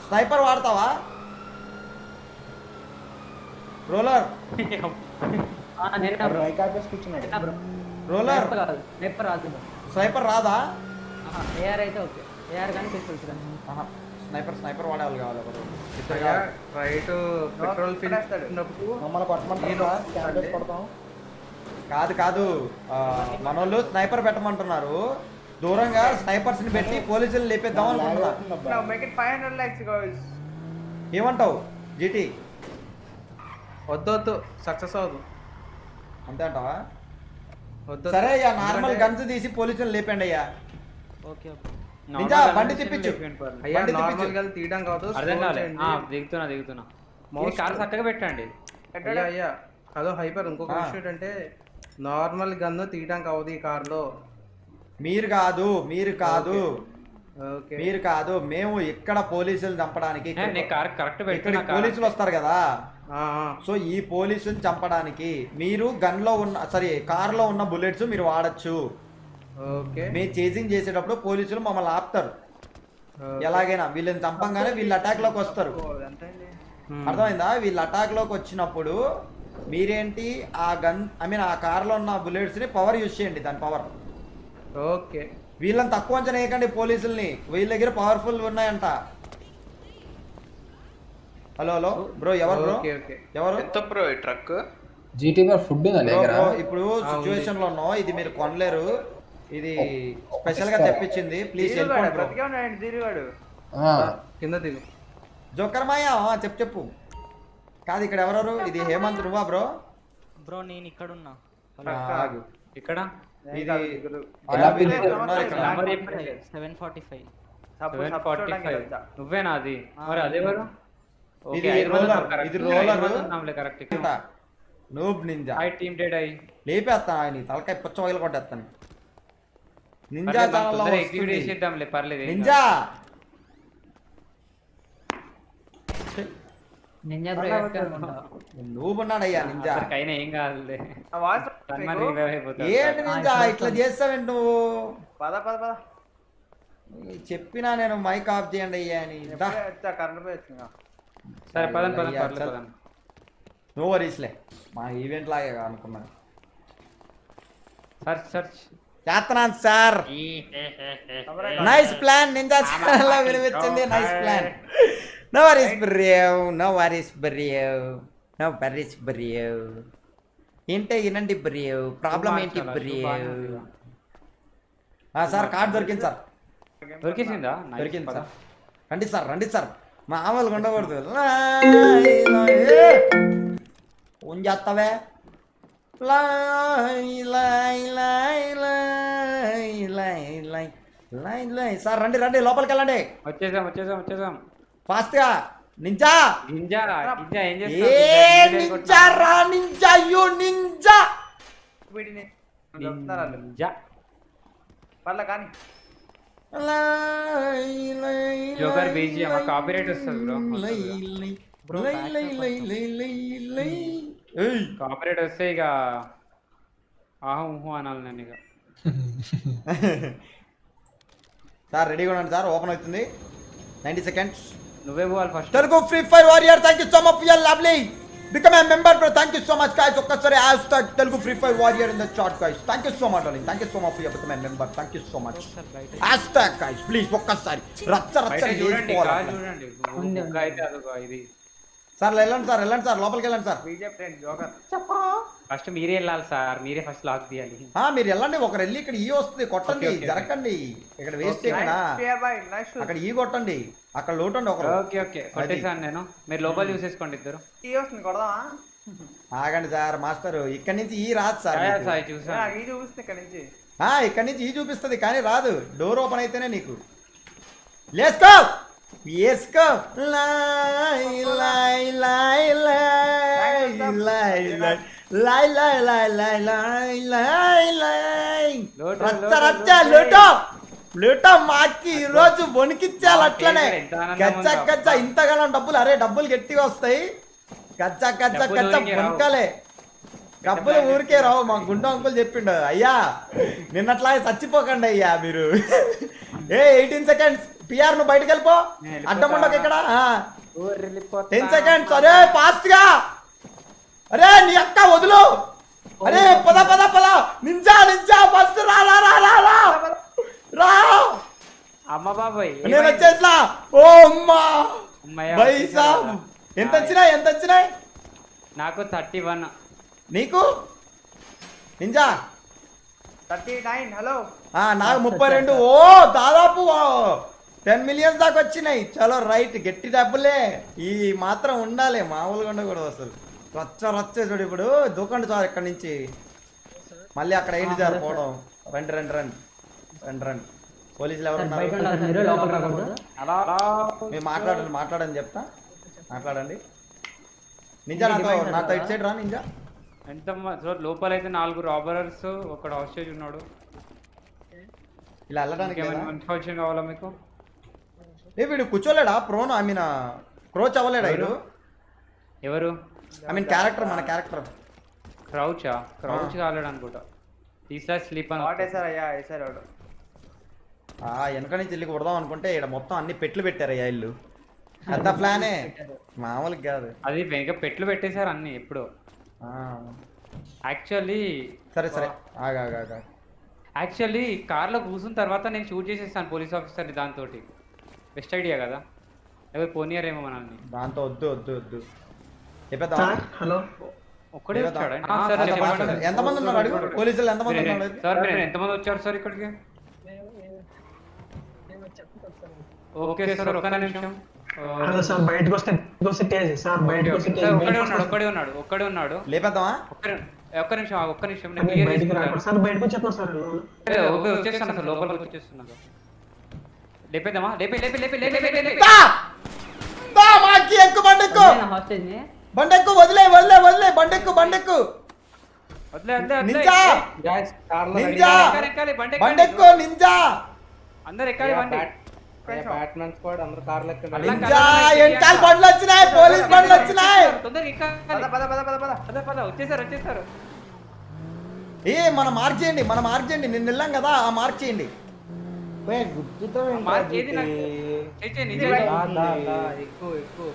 Sniper వాడతావా roller ఆ, నేనే bro mic ఆపేసి కూర్చున్నాడు నేనే బ్రో రోలర్ నెప్ప కాదు నెప్ప రాదు బ్రో స్నైపర్ రాదా ఏఆర్ అయితే ఓకే ఏఆర్ కానీ పిస్టల్స్ కానీ ఆహా, స్నైపర్ స్నైపర్ వాడేవాళ్ళు కావాలి ఒకరు. ఇద్దరు అయ్యా, కావాలి. ట్రై టు పెట్రోల్ ఫిల్ చేస్తున్నప్పుడు మమ్మల్ని కొట్టమంటారా క్యాంపేస్ కొడతాం కాదు కాదు ఆ, మనోళ్ళు స్నైపర్ పెట్టమంటున్నారు దూరంగా స్నైపర్స్ ని పెట్టి పోలీసులు లేపేద్దాం అనుకుంటున్నా Now make it 500 lakhs guys. ఏమంటావు జీటీ వద్దు వద్దు సక్సెస్ అవ్వదు అంతే అంటావా వద్దు సరే అయ్యా నార్మల్ గన్స్ తీసి పోలీసులు లేపండి అయ్యా ఓకే ఓకే నిజా, బండి తిప్పించు. అయ్యా బండి నార్మల్ తిప్పించు. గా తీయడం కాదు అర్థం slow కాలే చేయండి. ఆ, దిగుతున్నా దిగుతున్నా Mouse ఈ కార్ చక్కగా పెట్టండి అయ్యా అయ్యా హలో హైపర్ ఇంకొక ఆ. విషయం ఏంటంటే నార్మల్ గన్ తీయడానికి అవ్వదు ఈ కార్ లో మీరు కాదు మీరు కాదు ఓకే మీరు కాదు మేము ఇక్కడ పోలీసులు చంపడానికి ఏ, నీ కార్ కరెక్ట్ ఇక్కడ పెట్టుకున్నా పోలీసులు వస్తారు కదా ఆ, ఆ. సో ఈ పోలీసుని చంపడానికి మీరు గన్ లో ఉన్న సారీ కార్ లో ఉన్న బుల్లెట్స్ మీరు వాడచ్చు ఓకే మేము చేసింగ్ చేసేటప్పుడు పోలీసులు మమ్మల్ని ఆపుతారు ఓకే. ఎలాగైనా వీళ్ళని చంపంగానే వీళ్ళు అటాక్ లోకి వస్తారు Hmm. అర్థమైందా వీళ్ళు అటాక్ లోకి వచ్చినప్పుడు మీరేంటి ఆ గన్ ఐ మీన్ ఆ కార్ లో ఉన్న బుల్లెట్స్ ని పవర్ యూజ్ చేయండి దాని పవర్ ఓకే వీళ్ళని తక్కువ అంచనా వేయకండి పోలీసుల్ని వీళ్ళ దగ్గర పవర్ఫుల్ ఉన్నాయంట హలో హలో బ్రో ఎవరు బ్రో ఓకే ఓకే ఎవరు ఎంత బ్రో ఈ ట్రక్ జీటీ ఫుడ్ ఉందా బ్రో, దగ్గర బ్రో, ఇప్పుడు ఆ, ఉంది. సిచ్యువేషన్ లో ఉన్నాం ఇది మీరు కొనలేరు ఇది స్పెషల్ గా తెప్పించింది ప్లీజ్ వెళ్ళిపోండి బ్రో ఆ, కింద దిగు జోకర్ మాయా ఆ, చెప్పు చెప్పు కాదు ఇక్కడ ఎవరెవరు ఇది హేమంత్ నువ్వా బ్రో బ్రో నేను ఇక్కడ ఉన్నా ఆ, ఆగు. ఇక్కడ ఇది ఎలా ఆ, వీళ్ళు పిలిచారు? ఇద్దరు ఉన్నారు ఇక్కడ number seven forty five seven forty five నువ్వేనా అది మరి అదెవరు ఓకే ఇది ఐదు మంది roller, ఉన్నాం, correct. ఇది ఐదు roller. మంది ఉన్నాంలే, correct. Noob ninja hi team date అయ్యి లేపేస్తాను ఆయన తలకాయ పుచ్చ వగలు కొట్టేస్తాను నింజా పర్లేదు, మనం ఛానల్లో తొందరగా execute వస్తుంది. చేసేద్దాంలే పర్లేదు ఏం నింజా నింజా బ్రో నువ్వు ఉన్నాడయ్యా నింజా కాదు. అయినా ఏం కాదులే సన్మాన్ revive అయిపోతాడు. ఏంటి నింజా ఇట్లా చేస్తావేంటి నువ్వు పద పద పద చెప్పినా నేను మైక్ ఆఫ్ చేయండి అయ్యా అని దా. కరెంట్ పోయి వచ్చిందా సరే పదండి పదండి అయ్యా, పర్లేదు చల్. పదండి నో వరీస్లే మా ఈవెంట్ లాగే అనుకున్నాను సర్చ్ సర్చ్ చేస్తున్నాను సార్ నైస్ ప్లాన్ నింజా ఛానల్లో వినిపించింది nice plan no worries bruv no worries bruv no worries bruv ఏంటే వినండి బ్రియవ్ ప్రాబ్లం ఏంటి బ్రియవ్ సార్ కార్డ్ దొరికింది సార్ దొరికేసిందా Nice, దొరికింది పద. సార్ రండి సార్ రండి సార్ మామూలుగా ఉండకూడదు ఫోన్ చేస్తావే లై లై లై లై లై లై లై లై సార్ రండి రండి లోపలికి వెళ్ళండి వచ్చేసాం వచ్చేసాం వచ్చేసాం ఫాస్ట్గా నింజా గింజా గింజా ఏం ఏ చేస్తావు నింజా రా నింజా యు నింజా వీటిని గింజా పర్లే కానీ లై లై జోకర్ లై, BGM, ఆ లై, copyright వస్తది bro. లై లై లై లై లై లై లై లై ఏయ్ కాపరేట్ వస్తే ఇక ఆహా ఊహు అనాలి నేను ఇక సార్ రెడీగా ఉండండి సార్ ఓపెన్ అవుతుంది నైంటీ సెకండ్స్ నువ్వే పోవాలి first Telugu free fire warrior thank you so much for your lovely become a member bro thank you so much guys ఒక్కసారి hashtag Telugu free fire warrior in the chat guys thank you so much darling thank you so much for your become a member thank you so much hashtag guys please ఒక్కసారి రచ్చ రచ్చ బయట చూడండి car చేసుకోవాలి చూడండి ఉంది, book అయితే అదొక ఇది సార్ వెళ్ళండి సార్ వెళ్ళండి సార్ లోపలికి వెళ్ళండి sir BJ friend joker first మీరే వెళ్ళాలి సార్ మీరే ఫస్ట్ లాక్ తీయాలి ఆ, మీరు వెళ్ళండి ఒకరు వెళ్ళి ఇక్కడ ఈ వస్తుంది కొట్టండి Okay, okay, జరగండి ఇక్కడ వేస్ట్ Okay. చేయకుండా బాయ్ నైస్ అక్కడ ఈ కొట్టండి అక్కడ లోటండి ఒకరు ఓకే ఓకే కొట్టేసాను నేను మీరు లోపల చూసేసుకోండి ఇద్దరు టీ వస్తుంది కొడదామా ఆగండి సార్ మాస్టర్ ఇక్కడి నుంచి ఈ రాదు సార్ సాయి మీకు. సాయి చూసాను ఇది చూస్తుంది ఇక్కడ నుంచి ఆ, ఇక్కడి నుంచి ఈ చూపిస్తుంది కానీ రాదు డోర్ ఓపెన్ అయితేనే నీకు లేసుకో వేసుకో లై లై లై లై లై లై లై లై లై లై లై లై లై లోటు, రచ్చ లోటు, రచ్చ లోటు. లూటో లూటో మాకి ఈ రోజు వణికిచ్చాలి మా అట్లనే పేరు ఎంత ఆనందంగా గచ్చ ఉందో. గచ్చ ఇంతగానం డబ్బులు అరే డబ్బులు గట్టిగా వస్తాయి గచ్చ గచ్చ డబ్బులు గచ్చ ఊరికే రావు. వణకాలే డబ్బులు ఊరికే రావు మా గుండె అంకుల్ చెప్పిండు అయ్యా నిన్నట్లాగే చచ్చిపోకండి అయ్యా మీరు ఏ ఎయిటీన్ సెకండ్స్ పిఆర్ నువ్వు బయటకు వెళ్ళిపో నేను వెళ్ళిపోతా. అడ్డం ఉండకు ఇక్కడ ఊరు వెళ్ళిపోతా. టెన్ సెకండ్స్ అరే ఫాస్ట్ గా అరే నీ అక్క వదులు అరే పద పద పద నింజా నింజా ఫస్ట్ రా రా రా రా రా రా అమ్మ బాబాయ్ నేను వచ్చేసా ఓ అమ్మా అమ్మయ్య, బై వచ్చేసారా? సాబ్ ఎంత వచ్చినాయి ఎంత వచ్చినాయి నాకు థర్టీ వన్ నీకు నింజా థర్టీ నైన్ హలో ఆ, నాకు ముప్పై రెండు ఓ దాదాపు టెన్ మిలియన్స్ దాకా వచ్చినాయి చలో రైట్ గట్టి డబ్బులే ఈ మాత్రం ఉండాలి మామూలుగా ఉండకూడదు అసలు రచ్చ రచ్చ చూడు ఇప్పుడు దూకండి చాలు ఇక్కడ నుంచి మళ్ళీ అక్కడ ఏంటి సార్ పోవడం రండి రండి రండి రండి రండి పోలీసులు ఎవరు బయట ఉన్నారు ఉండాల్సిన మీరు లోపల రాకూడదు అలా మీరు మాట్లాడండి మాట్లాడని చెప్తా మాట్లాడండి నింజా నాతో నాతో ఇటు సైడ్ రా నింజా ఎంత మ- సో లోపల అయితే నాలుగు రాబరర్స్ ఒకడు హాస్టేజ్ ఉన్నాడు ఇలా వెళ్ళడానికి ఇంకేమైనా లేదా? ఇన్ఫర్మేషన్ కావాలా మీకు ఏ వీడు కూర్చోలేడా ప్రోను ఐ మీన్ క్రోచ్ అవ్వలేడా వీడు ఎవరు ఐ మీన్ క్యారెక్టర్ మన క్యారెక్టర్ క్రౌచా క్రౌచ్ కాలేడు అనుకుంటా తీసా స్లీప్ అని వాట్ వేసారు అయ్యా వేసారు వాడు ఆ వెనక నుంచి వెళ్ళి కొడదాం అనుకుంటే ఇక్కడ మొత్తం అన్ని పెట్లు పెట్టారయ్యా ఇల్లు పెద్ద ప్లానే మామూలుగా కాదు అది వెనక పెట్లు పెట్టేశారు అన్ని ఎప్పుడు ఆ, యాక్చువల్లీ సరే సరే ఆగా ఆగా ఆగా యాక్చువల్లీ కార్లో కూర్చున్న తర్వాత నేను షూట్ చేసేస్తాను పోలీస్ ఆఫీసర్ని దాంతో బెస్ట్ ఐడియా కదా ఎవరు పోనీయరేమో మనల్ని దాంతో వద్దు వద్దు వద్దు చెప్పేద్దాం హలో ఒక్కడే లేవదా? వచ్చాడా ఆ, సార్ సరే, మాట్లాడు. ఎంతమంది ఉన్నారు అడుగు పోలీసులు ఎంతమంది ఉన్నారు అడుగు. సార్ మీరు ఎంతమంది వచ్చారు సార్ ఇక్కడికి ఓకే సార్ ఒక్క నిమిషం హలో సార్ బయటకు వస్తే బయటకు వస్తే టేజ్ సార్ బయటకు వస్తే సార్ టేజ్ ఒక్కడే ఉన్నాడు ఒక్కడే ఉన్నాడు ఒక్కడే ఉన్నాడు లేపేద్దామా ఒక్క ఒక్క నిమిషం ఆగు, ఒక్క నిమిషం నేను క్లియర్ బయటకు చేసుకుంటాను రాకూడదు సార్ బయటకు వచ్చేస్తున్నా సార్ ఏ, ఓకే వచ్చేస్తాను సార్ లోపలికి వచ్చేస్తున్నాను లేపేద్దామా లేపే లేపే లేపే లేపే లేపే లేపే దా! దా, మాకి ఎక్కు బండెక్కు హాస్టేజ్ ని బండెక్కు వదిలే వదిలే వదిలే బండెక్కు బండెక్కు వదిలే వదిలే వదిలే నింజా గాయస్ కార్లో నింజా ఎక్కాలి, ఎక్కాలి, బండి ఎక్కాలి. బండెక్కు నింజా అందరు ఎక్కాలి బండి బ్యాట్మెన్ స్క్వాడ్ అందరు కార్లో ఎక్కండి అల్లం నింజా వెనకాల బండ్లు వచ్చినాయి పోలీస్ బండ్లు వచ్చినాయి తొందరగా ఎక్కాలి. పద పద పద పద పద పద పద వచ్చేసారు వచ్చేసారు ఏ మనం మార్చేయండి మనం మార్చేయండి నిన్న వెళ్ళాం కదా ఆ మార్చేయండి మార్క్ ఏది నాకు చేయి, చేయి, నిజం దా, చేయి. దా, దా, ఎక్కువ ఎక్కువ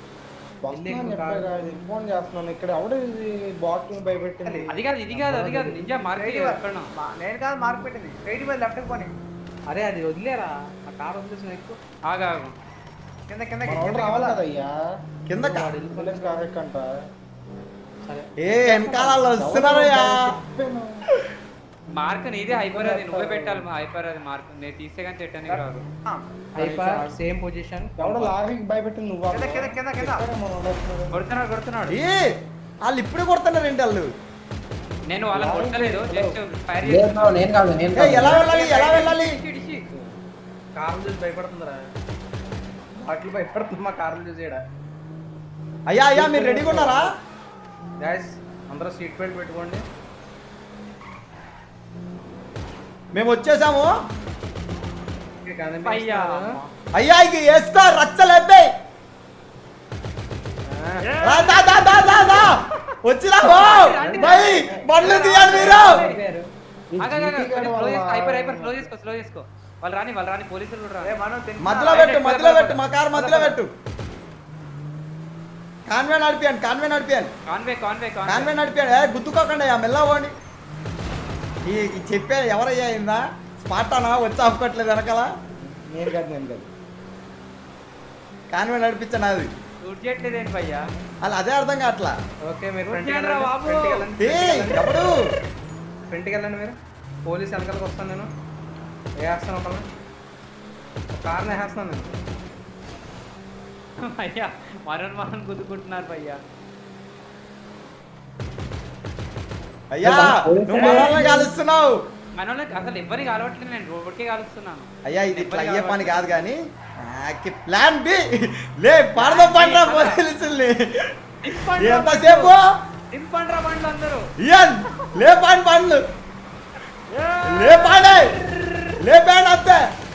ఫోన్ చేస్తున్నాను ఇక్కడ ఎవడు బాటిల్ భయపెట్టింది అది కాదు ఇది కాదు అది కాదు నిజం మార్క్ Straight చేయి, ఇవ్వాలి. ఎక్కడనో. మా- నేను కాదు మార్క్ పెట్టింది స్ట్రైట్ మీద లెఫ్ట్ పోని అరే అది వదిలేరా ఆ కార్ వదిలేసిన ఎక్కువ ఆగు, ఆగు. కింద కింద మన వాళ్ళు రావాలి కదయ్యా కింద కా- పోలీస్ కారెక్కంట సరే ఏ వెనకాల వస్తున్నారయ్యా మార్క్ నీదే హైపర్ అది నువ్వే పెట్టాలి మా హైపర్ అది మార్క్ నేను తీస్తే కానీ తిట్టడానికి రాదు హైపర్ సేమ్ పొజిషన్ ఎవడో లారీ భయపెట్టింది నువ్వు కింద కింద కింద కింద కొడుతున్నాడు కొడుతున్నాడు ఏ వాళ్ళు ఇప్పుడు కొడుతున్నారండి వాళ్ళు నేను వాళ్ళని కొట్టలేదు జస్ట్ ఫైర్ లేదు bro, నేను కాదు నేను ఏ కాదు ఎలా వెళ్ళాలి ఎలా వెళ్ళాలి కార్లు చూసి భయపడుతుందిరా వాటిలో భయపడుతుంది మా కార్లు చూసి ఈడ అయ్యా అయ్యా మీరు రెడీగా ఉన్నారా గాయస్ అందరూ సీట్ బెల్ట్ పెట్టుకోండి మేము వచ్చేసాము ఇక్కడ కనిపిస్తుంది. అయ్యా. అయ్యా ఇక వేసుకో రచ్చలేద్దాయి రా, దా, దా, దా, దా, దా. వచ్చిరా ఓ బై బండ్లు తీయాలి మీరు హైపర్ హైపర్ క్లోజ్ చేసుకో స్లో చేసుకో వాళ్ళు రాని వాళ్ళు రాని పోలీసులు కూడా ఏ రాని మనం తింటున్నాం. మధ్యలో పెట్టు మధ్యలో పెట్టు మా కారు మధ్యలో పెట్టు కాన్వే నడిపాను కాన్వే నడిపాను కాన్వే కాన్వే కాన్వే కాన్వే నడిపాడు ఏ గుద్దుకోకండి అయ్యా మెల్లవ్వండి ఈ ఈ చెప్పే ఎవరయ్యా అయిందా స్పాటానా వచ్చి ఆపుకోవట్లేదు వెనకాల నేను కాదు నేను కాదు కాన్వే నడిపించాను అది షూట్ చేయట్లేదు ఏంటి భయ్యా అలా అదే అర్థం కావట్లా ఓకే మీరు Road ఫ్రంట్కి చేయరా వెళ్ళండి బాబు. ఫ్రంట్కి వెళ్ళండి ఏ ఎప్పుడు ఫ్రంట్కి వెళ్ళండి మీరు పోలీస్ వెనకాలకు వస్తాను నేను వేస్తాను ఒకళ్ళని కార్ని వేస్తాను నేను భయ్యా మరణ మరణ గుద్దుకుంటున్నారు భయ్యా అయ్యా నువ్వు మనల్ని కాలుస్తున్నావు మనోళ్ళకి అసలు ఎవరికి కాలవట్లేదు నేను రోడ్కే కాలుస్తున్నాను అయ్యా ఇది ఇట్లా అయ్యే పని కాదు కానీ ప్లాన్ బి లే పడద పండ్రా పోలీసుల్ని ఎంతసేపు దింపండ్రా బండ్లు అందరూ ఇయన్ లే పాండి పండ్లు లే పాండే లే పాండి అంతే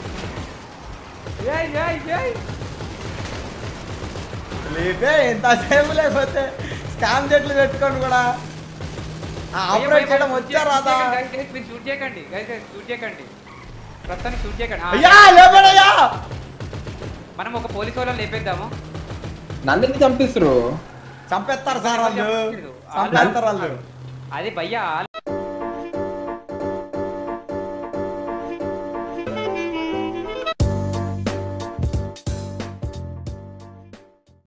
ఏయ్, ఏయ్, ఏయ్. లేపే ఎంతసేపు లేకపోతే స్కామ్ చెట్లు పెట్టుకొని కూడా ఆ భయ్యా, ఆపరేట్ భయ్యా, చేయడం shoot వచ్చా రాదా చేయకండి, guys, guys, మీరు షూట్ చేయకండి గైస్ గైస్ షూట్ చేయకండి ప్రస్తుతానికి షూట్ చేయకండి ఆ, అయ్యా లేపాడయ్యా మనం ఒక పోలీస్ వాళ్ళని లేపేద్దాము నన్ను ఎందుకు చంపిస్తారు చంపేస్తారు సార్ వాళ్ళు చంపేస్తారు వాళ్ళు అది భయ్యా వాళ్ళ